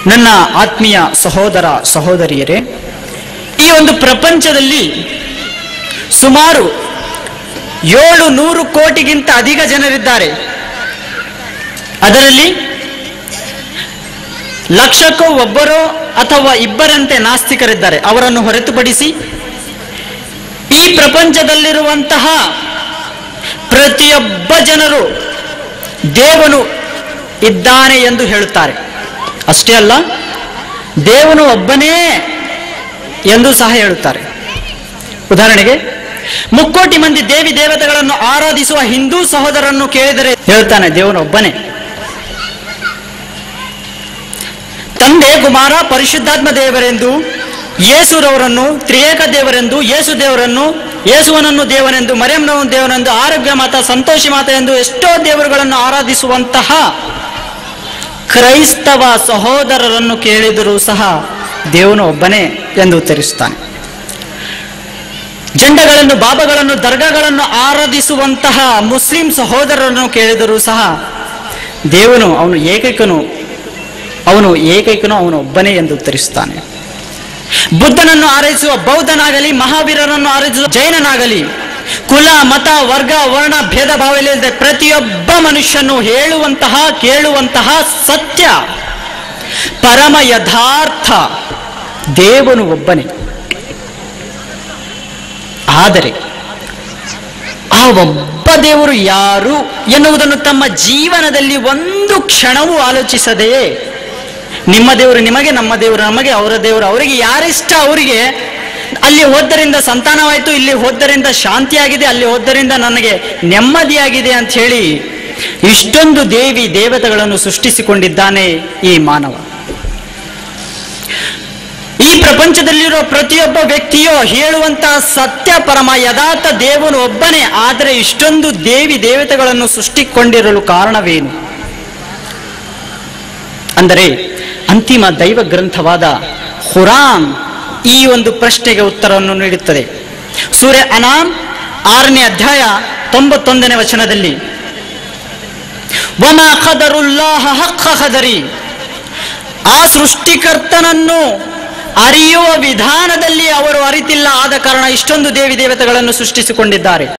ನನ್ನ ಆತ್ಮೀಯ ಸಹೋದರ ಸಹೋದರಿಯರೇ ಈ ಒಂದು ಪ್ರಪಂಚದಲ್ಲಿ ಸುಮಾರು ಏಳು ನೂರು ಕೋಟಿಗಿಂತ ಅಧಿಕ ಜನರಿದ್ದಾರೆ ಅದರಲ್ಲಿ ಲಕ್ಷಕ್ಕೂ ಒಬ್ಬರೋ ಅಥವಾ ಇಬ್ಬರಂತೆ ನಾಸ್ತಿಕರಿದ್ದಾರೆ ಅವರನ್ನು ಹೊರತುಪಡಿಸಿ ಈ ಪ್ರಪಂಚದಲ್ಲಿರುವಂತಹ ಪ್ರತಿಯೊಬ್ಬ ಜನರು ದೇವನು ಇದ್ದಾನೆ ಎಂದು ಹೇಳುತ್ತಾರೆ ಅಷ್ಟೇ ಅಲ್ಲ ದೇವನು ಒಬ್ಬನೇ ಎಂದು ಸಹ ಹೇಳುತ್ತಾರೆ ಉದಾಹರಣೆಗೆ ಮುಕ್ಕೋಟಿ ಮಂದಿ ದೇವಿ ದೇವತೆಗಳನ್ನು ಆರಾಧಿಸುವ ಹಿಂದೂ ಸಹೋದರನ್ನು ಕೇಳಿದರೆ ಹೇಳ್ತಾನೆ ದೇವನು ಒಬ್ಬನೇ ತಂದೆ ಕುಮಾರ ಪರಿಶುದ್ಧಾತ್ಮ ದೇವರೆಂದು ಯೇಸುರವರನ್ನು ತ್ರಿಯೇಕ ದೇವರೆಂದು ಯೇಸು ದೇವರನ್ನು ಯೇಸುವನನ್ನು ದೇವನೆಂದು ಮರಿಯಮ್ಮನವನ್ನು ದೇವನೆಂದು ಆರೋಗ್ಯ ಮಾತ ಸಂತೋಷಿ ಮಾತ ಎಂದು ಎಷ್ಟೋ ದೇವರುಗಳನ್ನು ಆರಾಧಿಸುವಂತಹ ಕ್ರೈಸ್ತವ ಸಹೋದರರನ್ನು ಕೇಳಿದರೂ ಸಹ ದೇವನು ಒಬ್ಬನೇ ಎಂದು ಉತ್ತರಿಸುತ್ತಾನೆ ಜಂಡಗಳನ್ನು ಬಾಬಾಗಳನ್ನು ದರ್ಗಾಗಳನ್ನು ಆರಾಧಿಸುವಂತಹ ಮುಸ್ಲಿಂ ಸಹೋದರರನ್ನು ಕೇಳಿದರೂ ಸಹ ದೇವನು ಅವನು ಏಕೈಕನು ಅವನು ಏಕೈಕನು ಅವನು ಒಬ್ಬನೇ ಎಂದು ಉತ್ತರಿಸುತ್ತಾನೆ ಬುದ್ಧನನ್ನು ಆರೈಸುವ ಬೌದ್ಧನಾಗಲಿ ಮಹಾವೀರರನ್ನು ಆರೈಸುವ ಜೈನನಾಗಲಿ ಕುಲ ಮತ ವರ್ಗ ವರ್ಣ ಭೇದ ಭಾವ ಇಲ್ಲದೆ ಪ್ರತಿಯೊಬ್ಬ ಮನುಷ್ಯನು ಹೇಳುವಂತಹ ಕೇಳುವಂತಹ ಸತ್ಯ ಪರಮ ಯಥಾರ್ಥ ದೇವನು ಒಬ್ಬನೇ ಆದರೆ ಆ ಒಬ್ಬ ದೇವರು ಯಾರು ಎನ್ನುವುದನ್ನು ತಮ್ಮ ಜೀವನದಲ್ಲಿ ಒಂದು ಕ್ಷಣವೂ ಆಲೋಚಿಸದೆಯೇ ನಿಮ್ಮ ದೇವರು ನಿಮಗೆ ನಮ್ಮ ದೇವರು ನಮಗೆ ಅವರ ದೇವರು ಅವರಿಗೆ ಯಾರಿಷ್ಟ ಅವರಿಗೆ ಅಲ್ಲಿ ಹೋದ್ದರಿಂದ ಸಂತಾನವಾಯಿತು ಇಲ್ಲಿ ಹೋದ್ದರಿಂದ ಶಾಂತಿಯಾಗಿದೆ ಅಲ್ಲಿ ಹೋದ್ದರಿಂದ ನನಗೆ ನೆಮ್ಮದಿಯಾಗಿದೆ ಅಂತ ಹೇಳಿ ಇಷ್ಟೊಂದು ದೇವಿ ದೇವತೆಗಳನ್ನು ಸೃಷ್ಟಿಸಿಕೊಂಡಿದ್ದಾನೆ ಈ ಮಾನವ ಈ ಪ್ರಪಂಚದಲ್ಲಿರುವ ಪ್ರತಿಯೊಬ್ಬ ವ್ಯಕ್ತಿಯೋ ಹೇಳುವಂತಹ ಸತ್ಯ ಪರಮ ಯಥಾರ್ಥ ದೇವನು ಒಬ್ಬನೇ ಆದರೆ ಇಷ್ಟೊಂದು ದೇವಿ ದೇವತೆಗಳನ್ನು ಸೃಷ್ಟಿಕೊಂಡಿರಲು ಕಾರಣವೇನು ಅಂದರೆ ಅಂತಿಮ ದೈವ ಗ್ರಂಥವಾದ ಹುರಾನ್ ಈ ಒಂದು ಪ್ರಶ್ನೆಗೆ ಉತ್ತರವನ್ನು ನೀಡುತ್ತದೆ ಸೂರ್ಯ ಅನಾಮ್ ಆರನೇ ಅಧ್ಯಾಯ ತೊಂಬತ್ತೊಂದನೇ ವಚನದಲ್ಲಿ ವಮಾ ಖದರುಲ್ಲಾಹ ಹಕ್ಕ ಖದರಿ ಆ ಸೃಷ್ಟಿಕರ್ತನನ್ನು ಅರಿಯುವ ವಿಧಾನದಲ್ಲಿ ಅವರು ಅರಿತಿಲ್ಲ ಆದ ಕಾರಣ ಇಷ್ಟೊಂದು ದೇವಿ ದೇವತೆಗಳನ್ನು ಸೃಷ್ಟಿಸಿಕೊಂಡಿದ್ದಾರೆ